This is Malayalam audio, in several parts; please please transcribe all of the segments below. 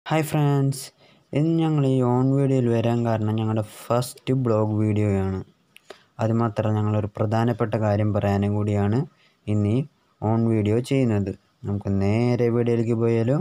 ഹായ് ഫ്രണ്ട്സ് ഇന്ന് ഞങ്ങൾ ഈ ഓൺ വീഡിയോയിൽ വരാൻ കാരണം ഞങ്ങളുടെ ഫസ്റ്റ് ബ്ലോഗ് വീഡിയോയാണ് അതുമാത്രമല്ല ഞങ്ങളൊരു പ്രധാനപ്പെട്ട കാര്യം പറയാനും കൂടിയാണ് ഇന്ന് ഈ ഓൺ വീഡിയോ ചെയ്യുന്നത് നമുക്ക് നേരെ വീഡിയോയിലേക്ക് പോയാലോ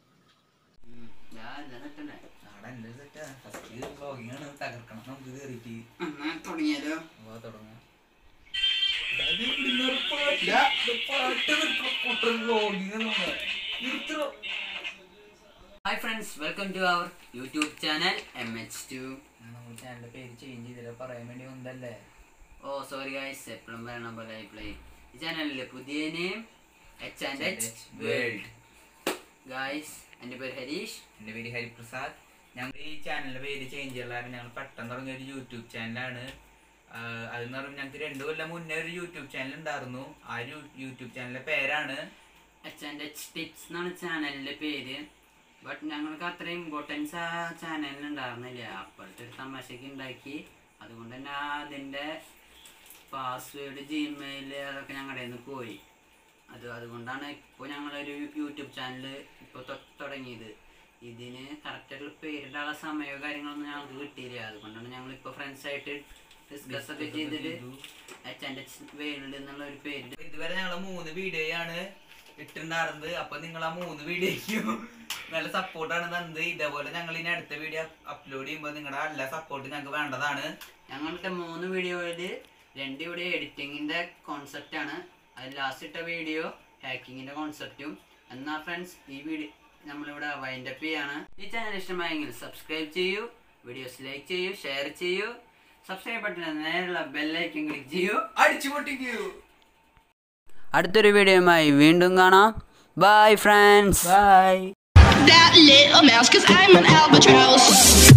ആടെ എൻ്റെ സെറ്റാ. ഫസ്റ്റ് vlogging ആണ്. തകർക്കണം നമുക്ക് കേറിയിട്ട്. തുടങ്ങിയാലോ വാ തുടങ്ങാം. ഡാഡി ഇവിടുന്ന് ഒരു പാട്ട്. ഡാ, ഇത് പാട്ട് നിർത്തണം. കുട്ടൻ vlogging ആണ് നമ്മളെ. നിർത്തണം. Hi friends welcome to our YouTube channel M H two ആ, നമ്മൾ ചാനലിന്റെ പേര് ചേഞ്ച് ചെയ്തില്ല പറയാൻ വേണ്ടി വന്നതല്ലേ ഓ സോറി ഗൈസ് എപ്പോഴും പറയണ പോലെ പ്ലേ ഈ ചാനലിലെ പുതിയ name H and H world guys എൻ്റെ പേര് ഹരീഷ് എൻ്റെ പേര് ഹരിപ്രസാദ് ഞങ്ങൾ ഈ ചാനലിന്റെ പേര് ചേഞ്ച് ചെയ്യാൻ ഞങ്ങൾ പെട്ടെന്ന് തുടങ്ങിയ ഒരു യൂട്യൂബ് ചാനലാണ് അതെന്ന് പറയുമ്പോൾ ഞങ്ങൾക്ക് രണ്ടു കൊല്ലം മുന്നേ ഒരു യൂട്യൂബ് ചാനൽ ഉണ്ടായിരുന്നു ആ ഒരു യൂട്യൂബ് ചാനലിന്റെ പേരാണ് എച്ച് ആൻഡ് എച്ച് ടിപ്സ് എന്നാണ് ചാനലിൻ്റെ പേര് ബട്ട് ഞങ്ങൾക്ക് അത്ര ഇമ്പോർട്ടൻസ് ആ ചാനലിന് ഉണ്ടായിരുന്നില്ല അപ്പോഴത്തെ ഒരു തമാശക്ക് ഉണ്ടാക്കി അതുകൊണ്ട് തന്നെ അതിൻ്റെ പാസ്വേഡ് ജിമെയിൽ അതൊക്കെ ഞങ്ങളുടെ നിന്ന് പോയി അത് അതുകൊണ്ടാണ് ഇപ്പോൾ ഞങ്ങളൊരു യൂട്യൂബ് ചാനൽ ഇപ്പോൾ തുടങ്ങിയത് ഇതിന് കറക്റ്റായിട്ടുള്ള പേരിടാനുള്ള സമയമോ കാര്യങ്ങളൊന്നും ഞങ്ങൾക്ക് കിട്ടിയില്ല അതുകൊണ്ടാണ് ഞങ്ങൾ ഇപ്പോൾ ഫ്രണ്ട്സായിട്ട് ഡിസ്കസ് ഒക്കെ ചെയ്തിട്ട് എച്ച് ആൻഡ് എച്ച് വേൾഡ് എന്നുള്ള ഒരു പേര് ഇതുവരെ ഞങ്ങള് മൂന്ന് വീഡിയോയാണ് ഇട്ടിട്ടുണ്ടായിരുന്നത് അപ്പൊ നിങ്ങൾ ആ മൂന്ന് വീഡിയോയ്ക്കും നല്ല സപ്പോർട്ടാണ് തന്നത് ഇതേപോലെ ഞങ്ങൾ ഇനി അടുത്ത വീഡിയോ അപ്ലോഡ് ചെയ്യുമ്പോൾ നിങ്ങളുടെ എല്ലാ സപ്പോർട്ടും ഞങ്ങൾക്ക് വേണ്ടതാണ് ഞങ്ങളുടെ മൂന്ന് വീഡിയോയിൽ രണ്ട് വീഡിയോ എഡിറ്റിങ്ങിൻ്റെ കോൺസെപ്റ്റാണ് അതിൽ ലാസ്റ്റ് ഇട്ട വീഡിയോ ഹാക്കിങ്ങിൻ്റെ കോൺസെപ്റ്റും എന്നാൽ ഫ്രണ്ട്സ് ഈ വീഡിയോ നമ്മളിവിടെ വൈൻഡപ്പ് ചെയ്യാണ് ഈ ചാനൽ ഇഷ്ടമായെങ്കിൽ സബ്സ്ക്രൈബ് ചെയ്യൂ വീഡിയോസ് ലൈക്ക് ചെയ്യൂ ഷെയർ ചെയ്യൂ സബ്സ്ക്രൈബ് ബട്ടണിൽ നേരെയുള്ള ബെല്ലൈക്കൻ ക്ലിക്ക് ചെയ്യൂ അടിച്ചു പൊട്ടിക്കൂ അടുത്തൊരു വീഡിയോയുമായി വീണ്ടും കാണാം bye friends bye that little mouse, cause I'm an albatross.